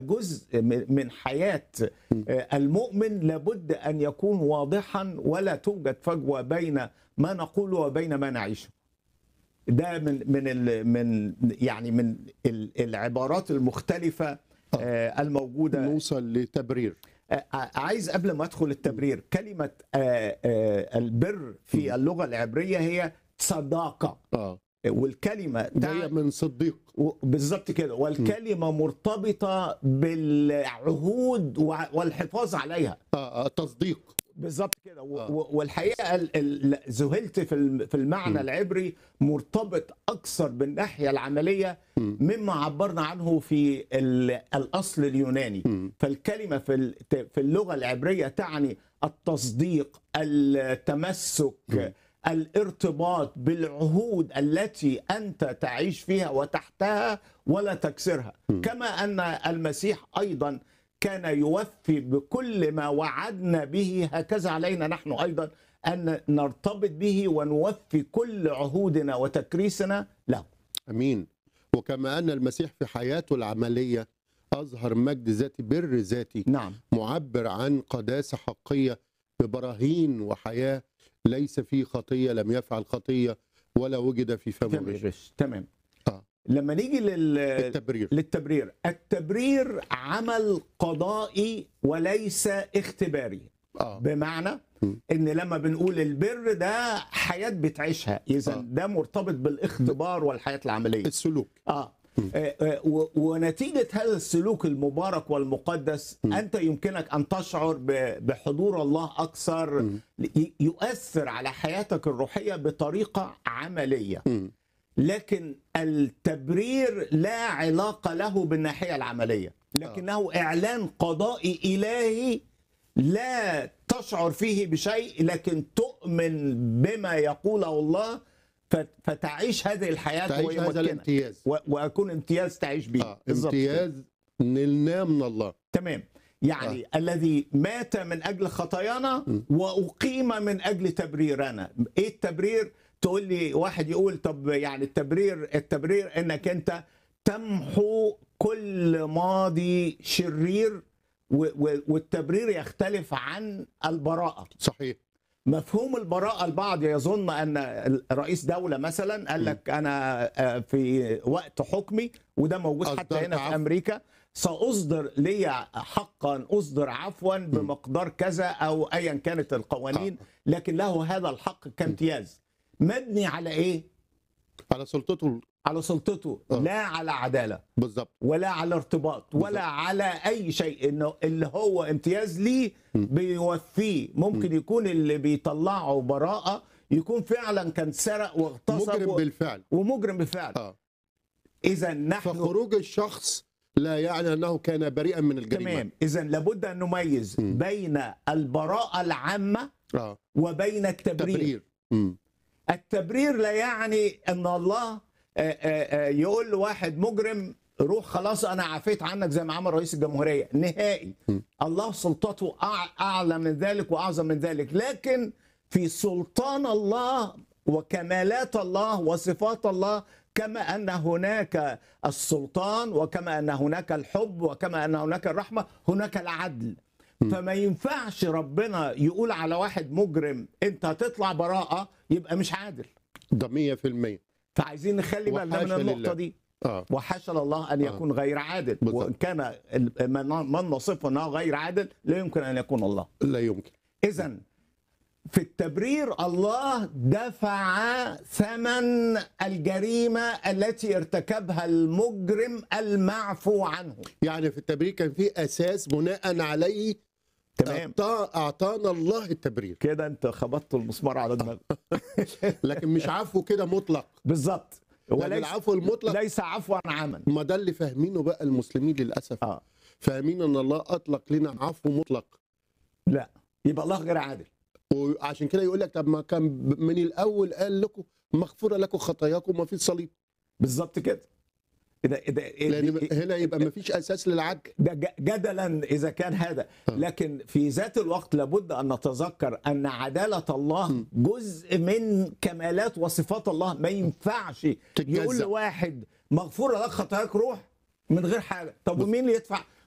جزء من من حياه آه، المؤمن لابد ان يكون واضحا ولا توجد فجوه بين ما نقوله وبين ما نعيشه. ده من من ال من يعني من ال- العبارات المختلفه آه، الموجوده نوصل لتبرير آه، عايز قبل ما ادخل التبرير كلمه آه، آه، البر في اللغه العبريه هي صداقه اه والكلمه جايه تع- من صديق و- بالظبط كده والكلمه مرتبطه بالعهود وع- والحفاظ عليها اه, آه تصديق بالظبط كده و- آه. و- والحقيقه ال- ال- ذهلت في الم- في المعنى م. العبري مرتبط اكثر بالناحيه العمليه م. مما عبرنا عنه في ال- الاصل اليوناني م. فالكلمه في ال- في اللغه العبريه تعني التصديق التمسك الارتباط بالعهود التي انت تعيش فيها وتحتها ولا تكسرها كما ان المسيح ايضا كان يوفي بكل ما وعدنا به هكذا علينا نحن ايضا ان نرتبط به ونوفي كل عهودنا وتكريسنا له امين وكما ان المسيح في حياته العمليه اظهر مجد ذاتي بر ذاتي نعم معبر عن قداسه حقيه ببراهين وحياه ليس فيه خطيه لم يفعل خطيه ولا وجد في فمه تمام غش غش. تمام آه. لما نيجي لل... التبرير للتبرير التبرير عمل قضائي وليس اختباري اه بمعنى م. ان لما بنقول البر ده حياه بتعيشها اذا آه. ده مرتبط بالاختبار والحياه العمليه السلوك اه آه، آه، و- ونتيجة هذا السلوك المبارك والمقدس م. أنت يمكنك أن تشعر ب- بحضور الله أكثر م. ي- يؤثر على حياتك الروحية بطريقة عملية م. لكن التبرير لا علاقة له بالناحية العملية لكنه إعلان قضائي إلهي لا تشعر فيه بشيء لكن تؤمن بما يقوله الله فت- فتعيش هذه الحياة تعيش وهي هذا ممكنة. الامتياز و- وأكون امتياز تعيش به آه. بالظبط كده. امتياز نلناه من الله تمام يعني آه. الذي مات من اجل خطايانا م. واقيم من اجل تبريرنا ايه التبرير تقول لي واحد يقول طب يعني التبرير التبرير انك انت تمحو كل ماضي شرير و- و- والتبرير يختلف عن البراءه صحيح مفهوم البراءة البعض يظن أن رئيس دولة مثلا قال لك أنا آه، في وقت حكمي وده موجود حتى أصدرت هنا في عفو. أمريكا سأصدر لي حقا أصدر عفوا بمقدار كذا أو أيا كانت القوانين لكن له هذا الحق كامتياز مبني على إيه؟ على سلطته على سلطته آه. لا على عدالة بالظبط ولا على ارتباط ولا على اي شيء انه اللي هو امتياز ليه بيوفيه ممكن يكون اللي بيطلعه براءه يكون فعلا كان سرق واغتصب مجرم و- بالفعل ومجرم بالفعل اه اذا نحن فخروج الشخص لا يعني انه كان بريئا من الجريمه تمام اذا لابد ان نميز م. بين البراءه العامه اه وبين التبرير تبرير مم. التبرير لا يعني ان الله آه، آه، آه، يقول لواحد مجرم روح خلاص انا عفيت عنك زي ما عمل رئيس الجمهوريه نهائي م. الله سلطته أع- اعلى من ذلك واعظم من ذلك لكن في سلطان الله وكمالات الله وصفات الله كما ان هناك السلطان وكما ان هناك الحب وكما ان هناك الرحمه هناك العدل فما ينفعش ربنا يقول على واحد مجرم انت هتطلع براءه يبقى مش عادل ده 100% فعايزين نخلي بالنا من وحاشا النقطه لله. دي اه وحاشا لله ان آه. يكون غير عادل بالظبط. وان كان ال- من من نصفه انه غير عادل لا يمكن ان يكون الله لا يمكن اذا في التبرير الله دفع ثمن الجريمه التي ارتكبها المجرم المعفو عنه يعني في التبرير كان في اساس بناء عليه تمام أعطى- اعطانا الله التبرير كده انت خبطت المسمار على دماغك لكن مش عفو كده مطلق بالظبط وليس وليس العفو المطلق ليس عفوا عاما ما ده اللي فاهمينه بقى المسلمين للاسف اه فاهمين ان الله اطلق لنا عفو مطلق لا يبقى الله غير عادل وعشان كده يقول لك طب ما كان ب- من الاول قال لكم مغفوره لكم خطاياكم ما في صليب بالظبط كده ده ده لان هنا يبقى ما فيش اساس للعدل ده ج- جدلا اذا كان هذا آه. لكن في ذات الوقت لابد ان نتذكر ان عداله الله جزء من كمالات وصفات الله ما ينفعش تتجزأ. يقول لواحد مغفوره لك خطاياك روح من غير حاجه طب ومين اللي يدفع